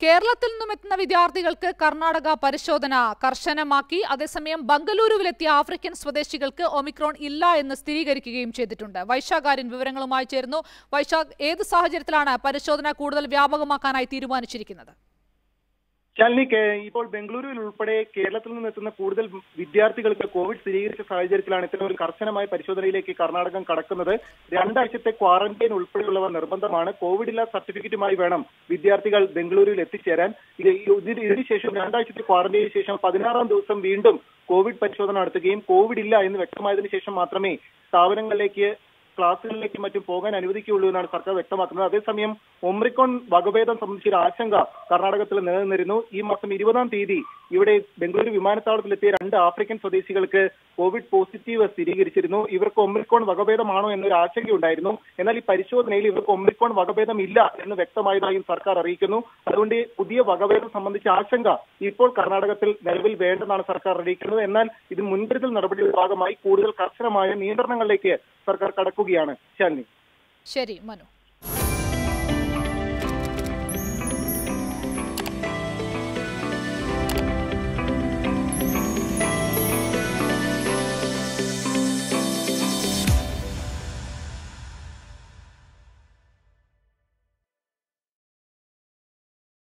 കേരളത്തിൽ നിന്നും എത്തുന്ന വിദ്യാർത്ഥികൾക്ക് കർണാടക പരിശോധന കർശനമാക്കി അതേസമയം ബംഗളൂരുവിലെത്തിയ ആഫ്രിക്കൻ സ്വദേശികൾക്ക് ഒമിക്രോൺ ഇല്ല എന്ന് സ്ഥിരീകരിക്കുകയും ചെയ്തിട്ടുണ്ട് വൈശാഖാര്യൻ വിവരങ്ങളുമായി ചേരുന്നു വൈശാഖ് ഏത് സാഹചര്യത്തിലാണ് പരിശോധന കൂടുതൽ വ്യാപകമാക്കാനായി തീരുമാനിച്ചിരിക്കുന്നത് ശാലിനി കേ- ഇപ്പോൾ ബംഗളൂരുവിൽ ഉൾപ്പെടെ കേരളത്തിൽ നിന്ന് എത്തുന്ന കൂടുതൽ വിദ്യാർത്ഥികൾക്ക് കോവിഡ് സ്ഥിരീകരിച്ച സാഹചര്യത്തിലാണ് ഇത്തരം ഒരു കർശനമായ പരിശോധനയിലേക്ക് കർണാടകം കടക്കുന്നത് രണ്ടാഴ്ചത്തെ ക്വാറന്റൈൻ ഉൾപ്പെടെയുള്ളവ നിർബന്ധമാണ് കോവിഡ് ഇല്ലാ സർട്ടിഫിക്കറ്റുമായി വേണം വിദ്യാർത്ഥികൾ ബംഗളൂരുവിൽ എത്തിച്ചേരാൻ ഇത് ഇതിന് ഇതിനുശേഷം രണ്ടാഴ്ചത്തെ ക്വാറന്റൈനു ശേഷം പതിനാറാം ദിവസം വീണ്ടും കോവിഡ് പരിശോധന നടത്തുകയും കോവിഡ് ഇല്ല എന്ന് വ്യക്തമായതിനു ശേഷം മാത്രമേ സ്ഥാപനങ്ങളിലേക്ക് ക്ലാസുകളിലേക്കും മറ്റും പോകാൻ അനുവദിക്കുകയുള്ളൂ എന്നാണ് സർക്കാർ വ്യക്തമാക്കുന്നത് അതേസമയം ഒമ്രിക്കോൺ വകഭേദം സംബന്ധിച്ച ഒരു ആശങ്ക കർണാടകത്തിൽ നിലനിന്നിരുന്നു ഈ മാസം ഇരുപതാം തീയതി ഇവിടെ ബംഗളൂരു വിമാനത്താവളത്തിലെത്തിയ രണ്ട് ആഫ്രിക്കൻ സ്വദേശികൾക്ക് കോവിഡ് പോസിറ്റീവ് സ്ഥിരീകരിച്ചിരുന്നു ഇവർക്ക് ഒമ്രിക്കോൺ വകഭേദമാണോ എന്നൊരു ആശങ്കയുണ്ടായിരുന്നു എന്നാൽ ഈ പരിശോധനയിൽ ഇവർക്ക് ഒമ്രിക്കോൺ വകഭേദം ഇല്ല എന്ന് വ്യക്തമായതായും സർക്കാർ അറിയിക്കുന്നു അതുകൊണ്ട് പുതിയ വകഭേദം സംബന്ധിച്ച ആശങ്ക ഇപ്പോൾ കർണാടകത്തിൽ നിലവിൽ വേണ്ടെന്നാണ് സർക്കാർ അറിയിക്കുന്നത് എന്നാൽ ഇത് മുൻകരുതൽ നടപടിയുടെ ഭാഗമായി കൂടുതൽ കർശനമായ നിയന്ത്രണങ്ങളിലേക്ക് സർക്കാർ കടക്കുകയാണ് ശാലിനി ശരി മനു